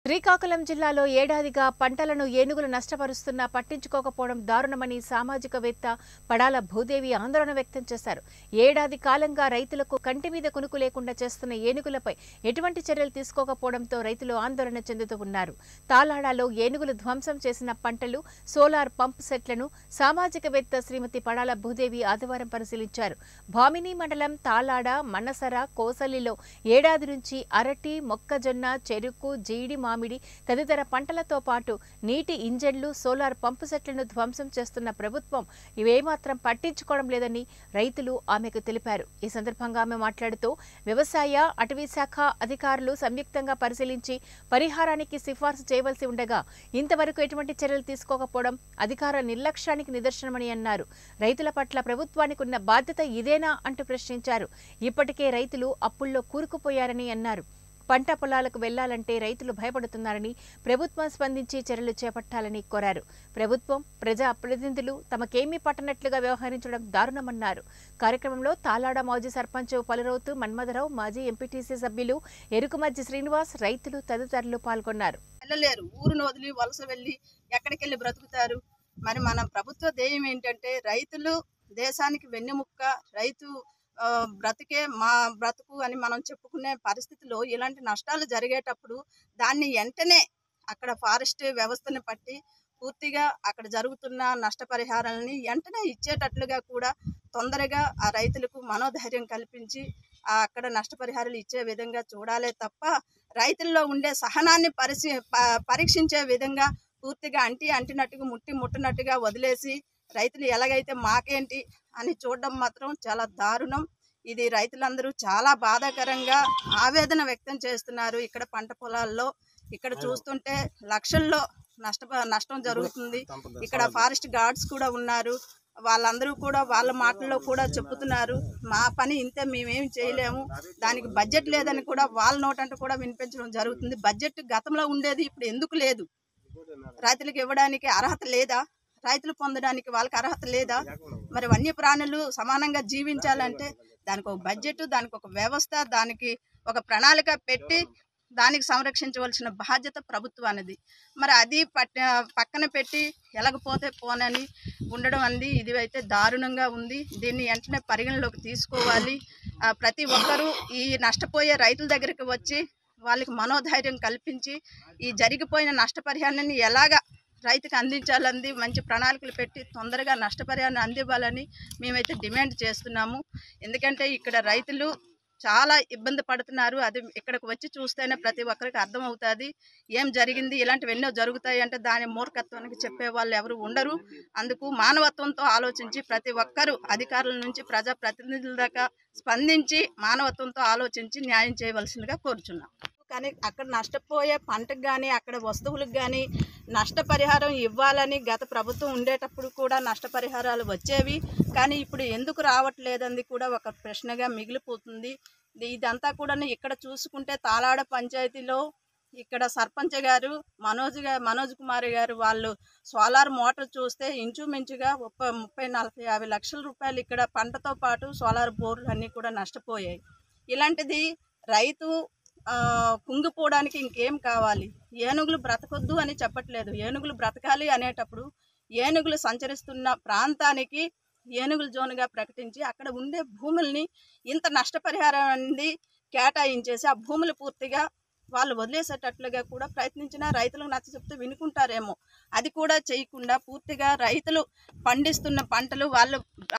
శ్రీకాకుళం జిల్లాలో ఏడాదిగా పంటలను ఏనుగులు నష్టపరుస్తున్నా పట్టించుకోకపోవడం దారుణమని సామాజికవేత్త పడాల భూదేవి ఆందోళన వ్యక్తం చేశారు ఏడాది కాలంగా రైతులకు కంటి మీద కునుకు లేకుండా చేస్తున్న ఏనుగులపై ఎటువంటి చర్యలు తీసుకోకపోవడంతో రైతులు ఆందోళన చెందుతూ ఉన్నారు తాలాడాలో ఏనుగులు ధ్వంసం చేసిన పంటలు సోలార్ పంప్ సెట్లను సామాజికవేత్త శ్రీమతి పడాల భూదేవి ఆదివారం పరిశీలించారు భామిని మండలం తాలాడ మన్నసర కోసలిలో ఏడాది నుంచి అరటి మొక్కజొన్న చెరుకు జీడి మామిడి తదితర పంటలతో పాటు నీటి ఇంజన్లు సోలార్ పంపు సెట్లను ధ్వంసం చేస్తున్న ప్రభుత్వం ఇవేమాత్రం పట్టించుకోవడం లేదని రైతులు ఆమెకు తెలిపారు ఈ సందర్భంగా ఆమె మాట్లాడుతూ వ్యవసాయ అటవీ శాఖ అధికారులు సంయుక్తంగా పరిశీలించి పరిహారానికి సిఫార్సు చేయవలసి ఉండగా ఇంతవరకు ఎటువంటి చర్యలు తీసుకోకపోవడం అధికారుల నిర్లక్ష్యానికి నిదర్శనమని అన్నారు రైతుల పట్ల ప్రభుత్వానికి ఉన్న బాధ్యత ఇదేనా అంటూ ప్రశ్నించారు ఇప్పటికే రైతులు అప్పుల్లో కూరుకుపోయారని అన్నారు పంట పొలాలకు వెళ్లాలంటే రైతులు భయపడుతున్నారని ప్రభుత్వం స్పందించి చర్యలు చేపట్టాలని కోరారు ప్రభుత్వం ప్రజా ప్రతినిధులు తమకేమీ పట్టనట్లుగా వ్యవహరించడం దారుణమన్నారు కార్యక్రమంలో తాలాడ మాజీ సర్పంచ్ పలురౌతు మన్మథరావు మాజీ ఎంపీటీసీ సభ్యులు ఎరుకుమజ్జి శ్రీనివాస్ రైతులు తదితరులు పాల్గొన్నారు వెళ్ళలేరు ఊరును వదిలి వలస వెళ్ళి ఎక్కడికి వెళ్ళి బ్రతుకుతారు మరి మన ప్రభుత్వ ధ్యేయం ఏంటంటే రైతులు దేశానికి వెన్నెముక్క రైతు ఆ, బ్రతికే మా బ్రతుకు అని మనం చెప్పుకునే పరిస్థితిలో ఇలాంటి నష్టాలు జరిగేటప్పుడు దాన్ని వెంటనే అక్కడ ఫారెస్ట్ వ్యవస్థని పట్టి పూర్తిగా అక్కడ జరుగుతున్న నష్టపరిహారాలని వెంటనే ఇచ్చేటట్లుగా కూడా తొందరగా ఆ రైతులకు మనోధైర్యం కల్పించి ఆ అక్కడ నష్టపరిహారాలు ఇచ్చే విధంగా చూడాలే తప్ప రైతుల్లో ఉండే సహనాన్ని పరిశీ ప- పరీక్షించే విధంగా పూర్తిగా అంటి అంటినట్టుగా ముట్టి ముట్టినట్టుగా వదిలేసి రైతులు ఎలాగైతే మాకేంటి అని చూడడం మాత్రం చాలా దారుణం ఇది రైతులందరూ చాలా బాధాకరంగా ఆవేదన వ్యక్తం చేస్తున్నారు ఇక్కడ పంట పొలాల్లో ఇక్కడ చూస్తుంటే లక్షల్లో నష్ట నష్టం జరుగుతుంది ఇక్కడ ఫారెస్ట్ గార్డ్స్ కూడా ఉన్నారు వాళ్ళందరూ కూడా వాళ్ళ మాటల్లో కూడా చెప్తున్నారు మా పని ఇంతే మేమేం చేయలేము దానికి బడ్జెట్ లేదని కూడా వాళ్ళ నోటంటే కూడా వినిపించడం జరుగుతుంది బడ్జెట్ గతంలో ఉండేది ఇప్పుడు ఎందుకు లేదు రైతులకు ఇవ్వడానికి అర్హత లేదా రైతులు పొందడానికి వాళ్ళకి అర్హత లేదా మరి వన్యప్రాణులు సమానంగా జీవించాలంటే దానికి ఒక బడ్జెట్ దానికి ఒక వ్యవస్థ దానికి ఒక ప్రణాళిక పెట్టి దానికి సంరక్షించవలసిన బాధ్యత ప్రభుత్వానిది మరి అది పట్ పక్కన పెట్టి ఎలాగపోతే పోనని ఉండడం అంది ఇది అయితే దారుణంగా ఉంది దీన్ని వెంటనే పరిగణలోకి తీసుకోవాలి ఆ, ప్రతి ఒక్కరూ ఈ నష్టపోయే రైతుల దగ్గరికి వచ్చి వాళ్ళకి మనోధైర్యం కల్పించి ఈ జరిగిపోయిన నష్టపరిహారాన్ని ఎలాగా రైతుకు అందించాలని మంచి ప్రణాళికలు పెట్టి తొందరగా నష్టపరిహారాన్ని అందివ్వాలని మేమైతే డిమాండ్ చేస్తున్నాము ఎందుకంటే ఇక్కడ రైతులు చాలా ఇబ్బంది పడుతున్నారు అది ఇక్కడికి వచ్చి చూస్తేనే ప్రతి ఒక్కరికి అర్థమవుతుంది ఏం జరిగింది ఇలాంటివి ఎన్నో జరుగుతాయి అంటే దాని మూర్ఖత్వానికి చెప్పే వాళ్ళు ఎవరు ఉండరు అందుకు మానవత్వంతో ఆలోచించి ప్రతి ఒక్కరూ అధికారుల నుంచి ప్రజా ప్రతినిధుల దాకా స్పందించి మానవత్వంతో ఆలోచించి న్యాయం చేయవలసిందిగా కోరుచున్నాం కానీ అక్కడ నష్టపోయే పంటకు కానీ అక్కడ వస్తువులకు కానీ నష్టపరిహారం ఇవ్వాలని గత ప్రభుత్వం ఉండేటప్పుడు కూడా నష్టపరిహారాలు వచ్చేవి కానీ ఇప్పుడు ఎందుకు రావట్లేదంది కూడా ఒక ప్రశ్నగా మిగిలిపోతుంది ఇది- ఇదంతా కూడా ఇక్కడ చూసుకుంటే తాలాడ పంచాయతీలో ఇక్కడ సర్పంచ్ గారు మనోజ్ గారు మనోజ్ కుమార్ గారు వాళ్ళు సోలార్ మోటార్ చూస్తే ఇంచుమించుగా ముప్పై ముప్పై నలభై యాభై లక్షల రూపాయలు ఇక్కడ పంటతో పాటు సోలార్ బోర్లు అన్నీ కూడా నష్టపోయాయి ఇలాంటిది రైతు ఆ, కుంగిపోవడానికి ఇంకేం కావాలి ఏనుగులు బ్రతకొద్దు అని చెప్పట్లేదు ఏనుగులు బ్రతకాలి అనేటప్పుడు ఏనుగులు సంచరిస్తున్న ప్రాంతానికి ఏనుగుల జోన్గా ప్రకటించి అక్కడ ఉండే భూముల్ని ఇంత నష్టపరిహారం అనేది కేటాయించేసి ఆ భూములు పూర్తిగా వాళ్ళు వదిలేసేటట్లుగా కూడా ప్రయత్నించినా రైతులకు నచ్చ చెప్తే వినుకుంటారేమో అది కూడా చేయకుండా పూర్తిగా రైతులు పండిస్తున్న పంటలు వాళ్ళు